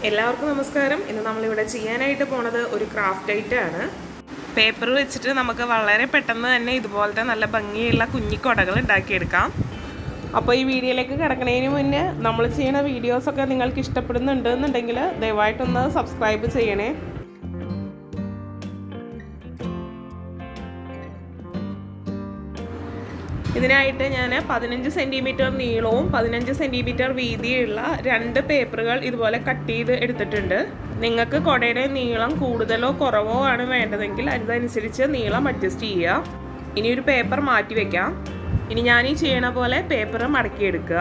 എല്ലാവർക്കും നമസ്കാരം ഇന്ന് നമ്മളിവിടെ ചെയ്യാനായിട്ട് പോണത് ഒരു ക്രാഫ്റ്റ് ഐറ്റം ആണ് പേപ്പർ വെച്ചിട്ട് നമുക്ക് വളരെ പെട്ടെന്ന് തന്നെ ഇതുപോലത്തെ നല്ല ഭംഗിയുള്ള കുഞ്ഞിക്കൊടകൾ ഉണ്ടാക്കിയെടുക്കാം അപ്പോൾ ഈ വീഡിയോയിലേക്ക് കിടക്കുന്നതിന് മുന്നേ നമ്മൾ ചെയ്യുന്ന വീഡിയോസൊക്കെ നിങ്ങൾക്ക് ഇഷ്ടപ്പെടുന്നുണ്ട് എന്നുണ്ടെങ്കിൽ ദയവായിട്ടൊന്ന് സബ്സ്ക്രൈബ് ചെയ്യണേ ഇതിനായിട്ട് ഞാൻ പതിനഞ്ച് സെൻറ്റിമീറ്റർ നീളവും പതിനഞ്ച് സെൻറ്റിമീറ്റർ വീതിയുള്ള രണ്ട് പേപ്പറുകൾ ഇതുപോലെ കട്ട് ചെയ്ത് എടുത്തിട്ടുണ്ട് നിങ്ങൾക്ക് കുടയുടെ നീളം കൂടുതലോ കുറവോ ആണ് വേണ്ടതെങ്കിൽ അതനുസരിച്ച് നീളം അഡ്ജസ്റ്റ് ചെയ്യുക ഇനി ഒരു പേപ്പർ മാറ്റി വെക്കാം ഇനി ഞാൻ ഈ ചെയ്യണ പോലെ പേപ്പർ മടക്കിയെടുക്കുക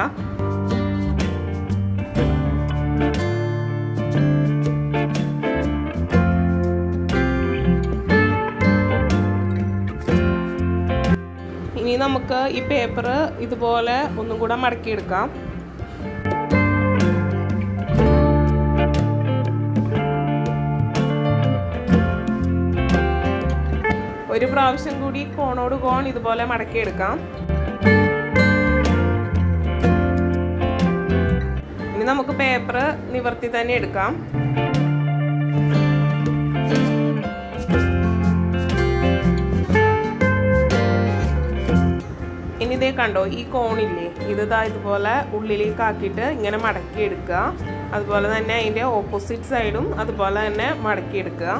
ഇനി നമുക്ക് ഈ പേപ്പർ ഇതുപോലെ ഒന്നും കൂടെ മടക്കിയെടുക്കാം ഒരു പ്രാവശ്യം കൂടി കോണോട് കോൺ ഇതുപോലെ മടക്കിയെടുക്കാം ഇനി നമുക്ക് പേപ്പർ നിവർത്തി തന്നെ എടുക്കാം ഇനി ഇതേ കണ്ടോ ഈ കോണില്ലേ ഇത് ഇതാ ഇതുപോലെ ഉള്ളിലേക്ക് ആക്കിയിട്ട് ഇങ്ങനെ മടക്കി എടുക്കുക അതുപോലെ തന്നെ അതിൻ്റെ ഓപ്പോസിറ്റ് സൈഡും അതുപോലെ തന്നെ മടക്കി എടുക്കുക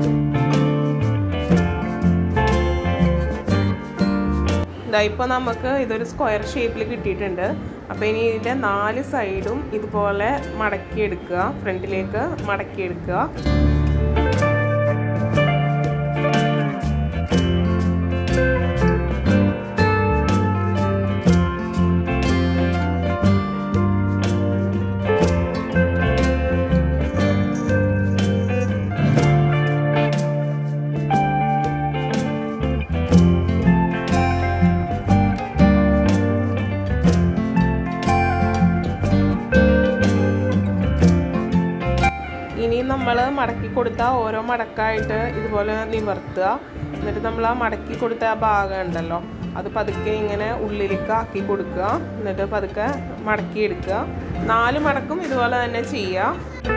ഇതാ ഇപ്പോൾ നമുക്ക് ഇതൊരു സ്ക്വയർ ഷേപ്പിൽ കിട്ടിയിട്ടുണ്ട് അപ്പോൾ ഇനി ഇതിൻ്റെ നാല് സൈഡും ഇതുപോലെ മടക്കി എടുക്കുക ഫ്രണ്ടിലേക്ക് മടക്കി എടുക്കുക ഇനി നമ്മൾ മടക്കി കൊടുത്ത ഓരോ മടക്കായിട്ട് ഇതുപോലെ നിവർത്തുക എന്നിട്ട് നമ്മൾ ആ മടക്കി കൊടുത്ത ആ ഭാഗം ഉണ്ടല്ലോ അത് പതുക്കെ ഇങ്ങനെ ഉള്ളിലേക്ക് ആക്കി കൊടുക്കുക എന്നിട്ട് പതുക്കെ മടക്കി എടുക്കുക നാല് മടക്കും ഇതുപോലെ തന്നെ ചെയ്യുക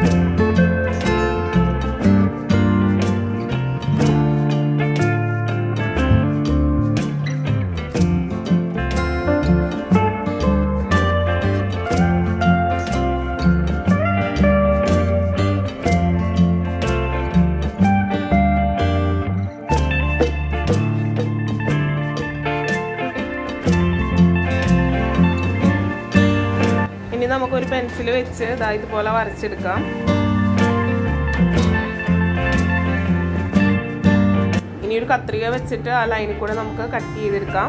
ഇനി നമുക്കൊരു പെൻസിൽ വെച്ച് ഇതാ ഇതുപോലെ വരച്ചെടുക്കാം ഇനി ഒരു കത്രിക വെച്ചിട്ട് ആ ലൈനിൽ കൂടെ നമുക്ക് കട്ട് ചെയ്തെടുക്കാം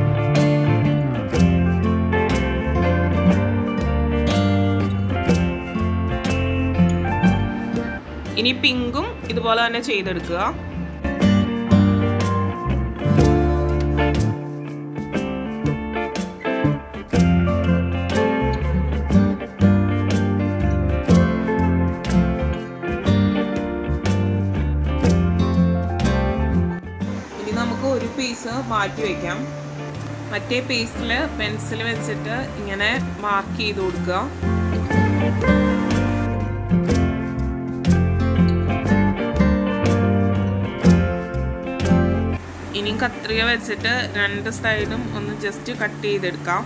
ഇനി പിങ്കും ഇതുപോലെ തന്നെ ചെയ്തെടുക്കുക ഇനി നമുക്ക് ഒരു പീസ് മാറ്റി വയ്ക്കാം മറ്റേ പീസിൽ പെൻസിൽ വെച്ചിട്ട് ഇങ്ങനെ മാർക്ക് ചെയ്ത് കൊടുക്കുക ഇനി കത്രിക വെച്ചിട്ട് രണ്ട് സൈഡും ഒന്ന് ജസ്റ്റ് കട്ട് ചെയ്തെടുക്കാം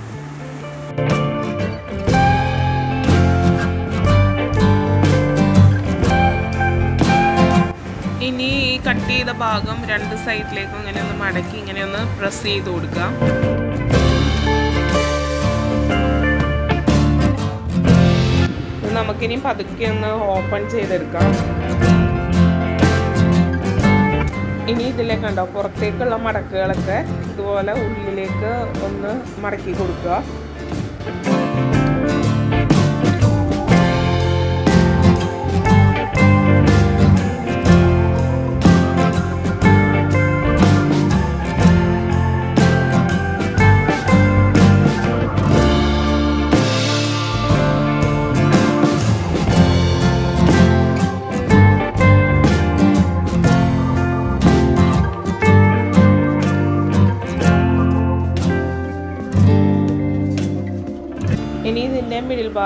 ഇനി ഈ കട്ട് ചെയ്ത ഭാഗം രണ്ട് സൈഡിലേക്കും ഇങ്ങനെ ഒന്ന് മടക്കി ഇങ്ങനെ ഒന്ന് പ്രസ് ചെയ്ത് കൊടുക്കാം നമുക്കിനി പതുക്കെ ഒന്ന് ഓപ്പൺ ചെയ്തെടുക്കാം ഇനി ഇതിലേക്ക് കണ്ടോ പുറത്തേക്കുള്ള മടക്കുകളൊക്കെ ഇതുപോലെ ഉള്ളിലേക്ക് ഒന്ന് മടക്കി കൊടുക്കുക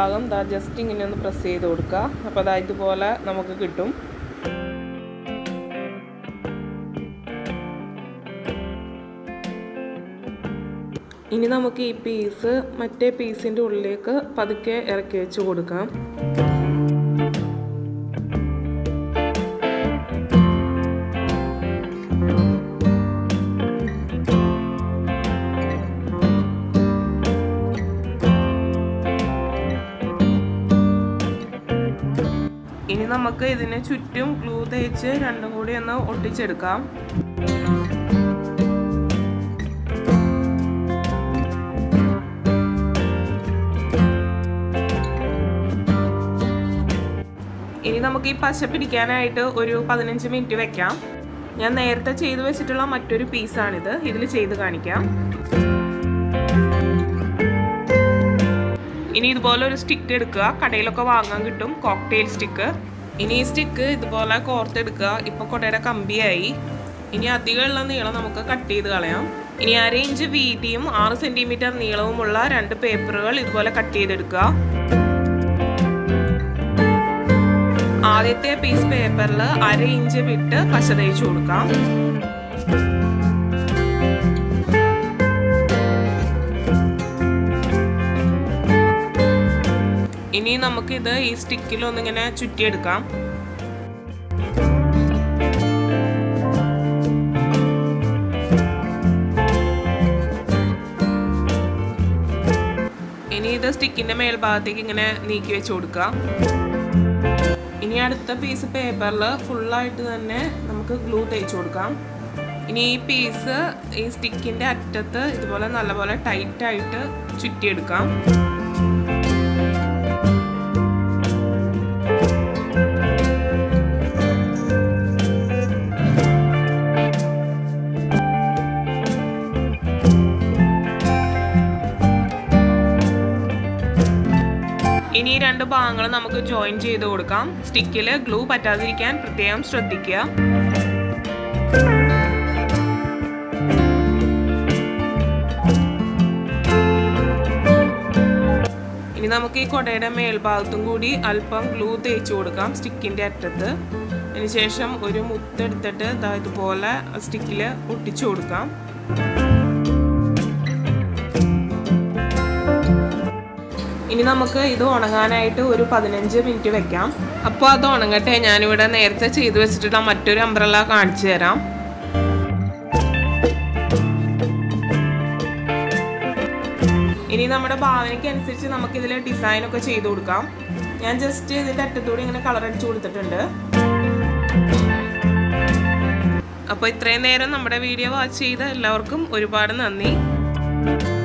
ഭാഗം ദാ ജസ്റ്റ് ഇങ്ങനെ ഒന്ന് പ്രസ് ചെയ്ത് കൊടുക്കുക അപ്പോൾ അതാ ഇതുപോലെ നമുക്ക് കിട്ടും ഇനി നമുക്ക് ഈ പീസ് മറ്റേ പീസിൻ്റെ ഉള്ളിലേക്ക് പതുക്കെ ഇറക്കി വെച്ച് കൊടുക്കാം ഇനി നമുക്ക് ഇതിന് ചുറ്റും ഗ്ലൂ തേച്ച് രണ്ടും കൂടി ഒന്ന് ഒട്ടിച്ചെടുക്കാം ഇനി നമുക്ക് ഈ പശ പിടിക്കാനായിട്ട് ഒരു പതിനഞ്ച് മിനിറ്റ് വെക്കാം ഞാൻ നേരത്തെ ചെയ്തു വെച്ചിട്ടുള്ള മറ്റൊരു പീസാണിത് ഇതിൽ ചെയ്ത് കാണിക്കാം ഇനി ഇതുപോലെ ഒരു സ്റ്റിക്ക് എടുക്കുക കടയിലൊക്കെ വാങ്ങാൻ കിട്ടും കോക്ടെയിൽ സ്റ്റിക്ക് ഇനി ഈ സ്റ്റിക്ക് ഇതുപോലെ കോർത്തെടുക്കുക ഇപ്പോൾ കൊടയുടെ കമ്പിയായി ഇനി അധികമുള്ള നീളം നമുക്ക് കട്ട് ചെയ്ത് കളയാം ഇനി അര ഇഞ്ച് വീതിയും ആറ് സെൻറ്റിമീറ്റർ നീളവുമുള്ള രണ്ട് പേപ്പറുകൾ ഇതുപോലെ കട്ട് ചെയ്തെടുക്കുക ആദ്യത്തെ പീസ് പേപ്പറിൽ അര ഇഞ്ച് വിട്ട് പശ തേച്ച് കൊടുക്കാം ഇനി നമുക്കിത് ഈ സ്റ്റിക്കിൽ ഒന്നിങ്ങനെ ചുറ്റിയെടുക്കാം ഇനി ഇത് സ്റ്റിക്കിന്റെ മേൽഭാഗത്തേക്ക് ഇങ്ങനെ നീക്കി വെച്ച് കൊടുക്കാം ഇനി അടുത്ത പീസ് പേപ്പറിൽ ഫുള്ളായിട്ട് തന്നെ നമുക്ക് ഗ്ലൂ തേച്ച് കൊടുക്കാം ഇനി ഈ പീസ് ഈ സ്റ്റിക്കിൻ്റെ അറ്റത്ത് ഇതുപോലെ നല്ലപോലെ ടൈറ്റായിട്ട് ചുറ്റിയെടുക്കാം ഇനി ഈ രണ്ട് ഭാഗങ്ങൾ നമുക്ക് ജോയിൻ ചെയ്ത് കൊടുക്കാം സ്റ്റിക്കിൽ ഗ്ലൂ പറ്റാതിരിക്കാൻ പ്രത്യേകം ശ്രദ്ധിക്കുക ഇനി നമുക്ക് ഈ കൊടയുടെ മേൽഭാഗത്തും കൂടി അല്പം ഗ്ലൂ തേച്ച് കൊടുക്കാം സ്റ്റിക്കിൻ്റെ അറ്റത്ത് അതിനുശേഷം ഒരു മുത്തെടുത്തിട്ട് ദാ ഇതുപോലെ സ്റ്റിക്കിൽ ഒട്ടിച്ചു കൊടുക്കാം ഇനി നമുക്ക് ഇത് ഉണങ്ങാനായിട്ട് ഒരു പതിനഞ്ച് മിനിറ്റ് വെക്കാം അപ്പോൾ അത് ഉണങ്ങട്ടെ ഞാനിവിടെ നേരത്തെ ചെയ്തു വെച്ചിട്ടുള്ള മറ്റൊരു അംബ്രല കാണിച്ചു തരാം ഇനി നമ്മുടെ ഭാവനയ്ക്ക് അനുസരിച്ച് നമുക്ക് ഇതിൽ ഡിസൈൻ ഒക്കെ ചെയ്തു കൊടുക്കാം ഞാൻ ജസ്റ്റ് ഇതിൻ്റെ അറ്റത്തൂടെ ഇങ്ങനെ കളർ അടിച്ചു കൊടുത്തിട്ടുണ്ട് അപ്പോൾ ഇത്രയും നേരം നമ്മുടെ വീഡിയോ വാച്ച് ചെയ്ത എല്ലാവർക്കും ഒരുപാട് നന്ദി